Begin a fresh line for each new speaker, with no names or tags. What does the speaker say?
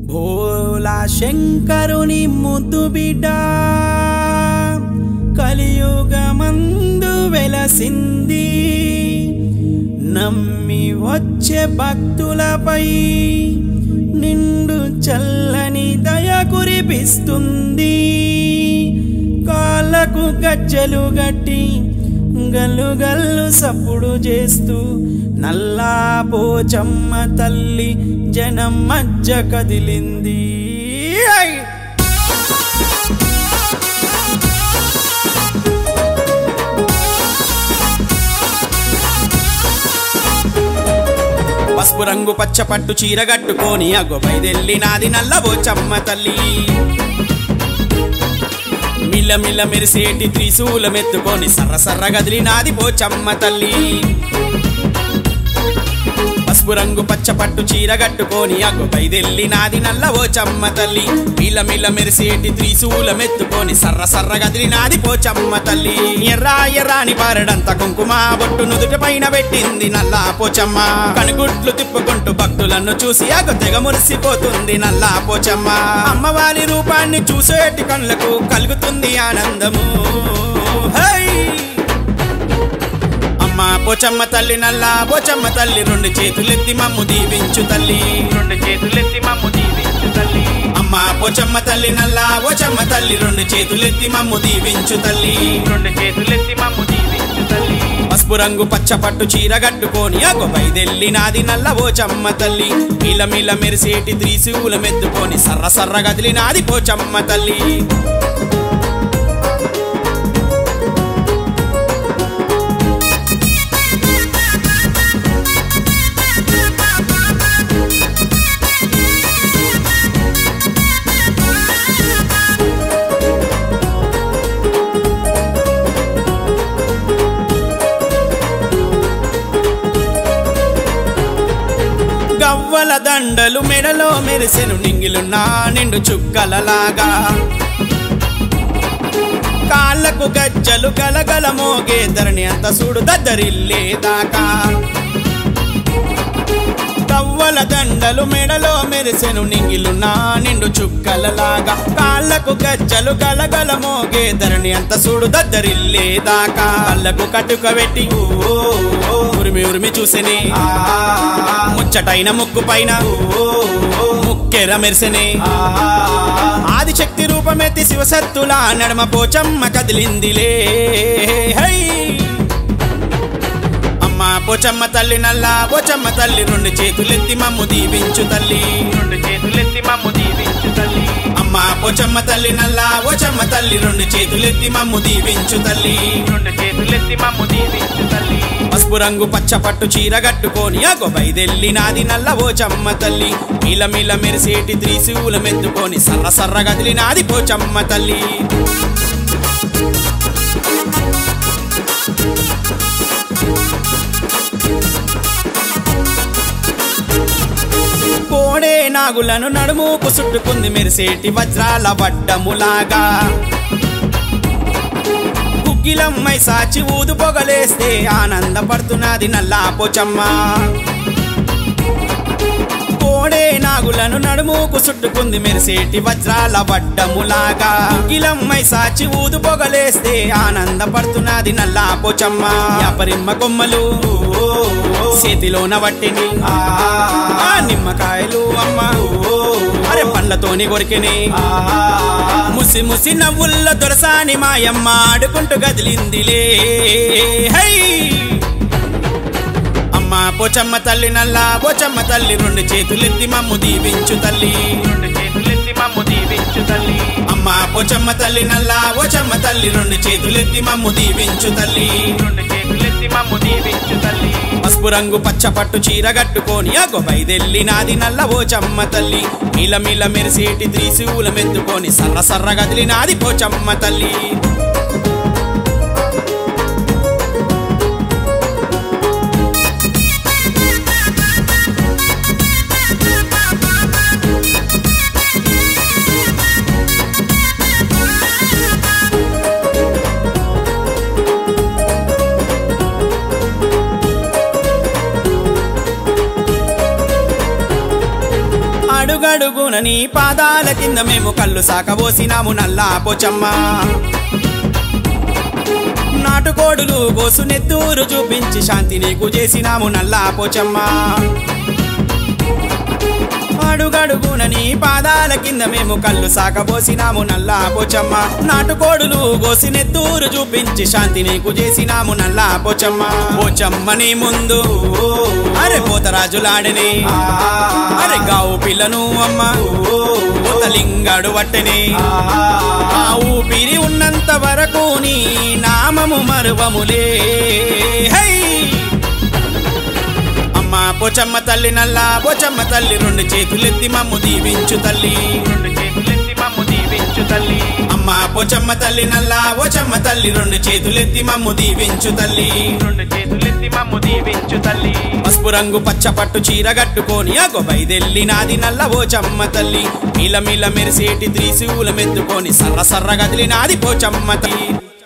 భోలా శంకరుని ముద్దు బిడ్డ కలియుగమందు వెలసింది నమ్మి వచ్చే భక్తులపై నిండు చల్లని దయ కురిపిస్తుంది కాళ్ళకు గజ్జలు గట్టి గల్లు గల్లు సప్పుడు చేస్తూ నల్లా పోచమ్మ తల్లి జనం మధ్య కదిలింది ఐ! పసుపు రంగు పచ్చ పట్టు చీర కట్టుకొని అగో బయదెల్లినాది నల్లబోచమ్మ తల్లి మిల్ల మిల్ల మెరిసేటి త్రిశూలమెత్తుకొని సర్ర సర్ర గదిలినాది పోచమ్మ తల్లి పసుపు రంగు పచ్చ పట్టు చీర కట్టుకొని అగ్గు బయదెల్లినాది నల్ల పోచమ్మ తల్లి మిల్ల మిల్ల మెరిసేటి త్రిశూలమెత్తుకొని సర్ర సర్ర గదిలినాది పోచమ్మ తల్లి ఎర్రా ఎర్రాని పారడంత కుంకుమ బొట్టు నుదుటి పైన పెట్టింది నల్లా పోచమ్మ కనుగుడ్లు తిప్పుకుంటూ భక్తులను చూసి అగు తెగ మురిసిపోతుంది నల్లా పోచమ్మ అమ్మవారి రూపాన్ని చూసేటి కళ్ళకు కలుగుతుంది ఆనందము హై అమ్మ పోచమ్మ తల్లి నల్లా పోచమ్మ తల్లి రెండు చేతులెత్తి మమ్ము దీవించు తల్లి
రెండు చేతులెత్తి మమ్ము దీవించు తల్లి
అమ్మ పోచమ్మ తల్లి నల్లా పోచమ్మ తల్లి రెండు చేతులెత్తి మమ్ము దీవించు తల్లి
రెండు చేతులెత్తి మమ్ము దీవించు తల్లి
పసుపు రంగు పచ్చ పట్టు చీర కట్టుకొని అగో బయదెల్లి నాది నల్ల పోచమ్మ తల్లి మిల మిల మెరిసేటి త్రిశూల మెత్తుకొని సర్ర సర్ర గదిలి నాది పోచమ్మ తల్లి గవ్వల దండలు మెడలో మెరిసెను నింగిలున్నా నిండు చుక్కలలాగా కాళ్ళకు గజ్జలు గలగల మోగే ధరణి అంత చూడు దద్దరిల్లేదాకా గవ్వల దండలు మెడలో మెరిసెను నింగిలున్నా నిండు చుక్కలలాగా కాళ్ళకు గజ్జలు గలగల మోగే ధరణి అంత చూడు దద్దరిల్లేదాకా కళ్ళకు కట్టుక పెట్టి ఊ, ఊ, ఊ, ఉరిమి ఉరిమి చూసిని ముచ్చటైన ముక్కు పైన ఊ, ఊ, ముక్కెర మెరిసెనే ఆదిశక్తి రూపమెత్తి శివసత్తులా నడమ పోచమ్మ కదిలిందిలే హై అమ్మ పోచమ్మ తల్లి నల్లా పోచమ్మ తల్లి రెండు చేతులెత్తి మమ్ము దీవించు తల్లి
రెండు చేతులెత్తి మమ్ము దీవించు తల్లి
అమ్మ పోచమ్మ తల్లి నల్లా పోచమ్మ తల్లి రెండు చేతులెత్తి మమ్ము దీవించు తల్లి
రెండు చేతులెత్తి మమ్ము దీవించు తల్లి
పసుపు రంగు పచ్చ పట్టు చీర కట్టుకొని అగో బయదెల్లి నాది నల్ల పోచమ్మ తల్లి మిల మిల మెరిసేటి త్రిశూల మెత్తుకొని సర్ర సర్ర గదిలి నాది పోచమ్మ తల్లి కోడే నాగులను నడుముకు చుట్టుకుంది మెరిసేటి వజ్రాల వడ్డములాగా గుగ్గిలమ్మై సాచి ఊదు పొగలేస్తే ఆనందపడుతున్నది నల్లా పోచమ్మ కోడే నాగులను నడుముకు చుట్టుకుంది మెరిసేటి వజ్రాల వడ్డములాగా గుగ్గిలమ్మై సాచి ఊదు పొగలేస్తే ఆనందపడుతున్నది నల్లా పోచమ్మ యాపరిమ్మ కొమ్మలు చేతిలోన వట్టిని ఆ నిమ్మకాయలు అమ్మ అరే పండ్లతోని కొరికిని ముసి ముసి నవ్వుల్ల దొరసాని మాయమ్మ ఆడుకుంటూ గదిలిందిలే హై అమ్మ పోచమ్మ తల్లి నల్లా పోచమ్మ తల్లి రెండు చేతులెత్తి మమ్ము దీవించు తల్లి
రెండు చేతులెత్తి మమ్ము దీవించు తల్లి
అమ్మ పోచమ్మ తల్లి నల్లా పోచమ్మ తల్లి రెండు చేతులెత్తి మమ్ము దీవించు తల్లి
రెండు చేతులెత్తి మమ్ము దీవించు తల్లి
పసుపు రంగు పచ్చ పట్టు చీర కట్టుకొని అగో బయదెల్లి నాది నల్ల పోచమ్మ తల్లి మిల మిల మెరిసేటి త్రిశూల మెత్తుకొని సర్ర సర్ర గదిలి నాది పోచమ్మ తల్లి అడుగడుగున నీ పాదాల కింద మేము కళ్ళు సాకబోసినాము నల్లా పోచమ్మ నాటుకోడులు గోసు నెత్తూరు చూపించి శాంతి నీకు చేసినాము నల్లా పోచమ్మ అడుగడుగున నీ పాదాల కింద మేము కళ్ళు సాకబోసినాము నల్లా పోచమ్మ నాటుకోడులు గోసి నెత్తూరు చూపించి శాంతి నీకు చేసినాము నల్లా పోచమ్మ పోచమ్మ నీ ముందు అరే పోతరాజులాడని అరే గావు పిల్లను అమ్మ పోతలింగాడు వట్టని ఆ ఊపిరి ఉన్నంత వరకు నీ నామము మరువములే హై అమ్మ పోచమ్మ తల్లి నల్లా పోచమ్మ తల్లి రెండు చేతులెత్తి మమ్ము దీవించు తల్లి
రెండు చేతులెత్తి మమ్ము దీవించు తల్లి
అమ్మ పోచమ్మ తల్లి నల్లా పోచమ్మ తల్లి రెండు చేతులెత్తి మమ్ము దీవించు తల్లి
రెండు చేతులెత్తి మమ్ము దీవించు తల్లి
పసుపు రంగు పచ్చ పట్టు చీర కట్టుకొని అగో బయదెల్లి నాది నల్ల పోచమ్మ తల్లి మీల మీల మెరిసేటి త్రిశూలం ఎత్తుకొని సర్ర సర్ర గదిలి నాది పోచమ్మ తల్లి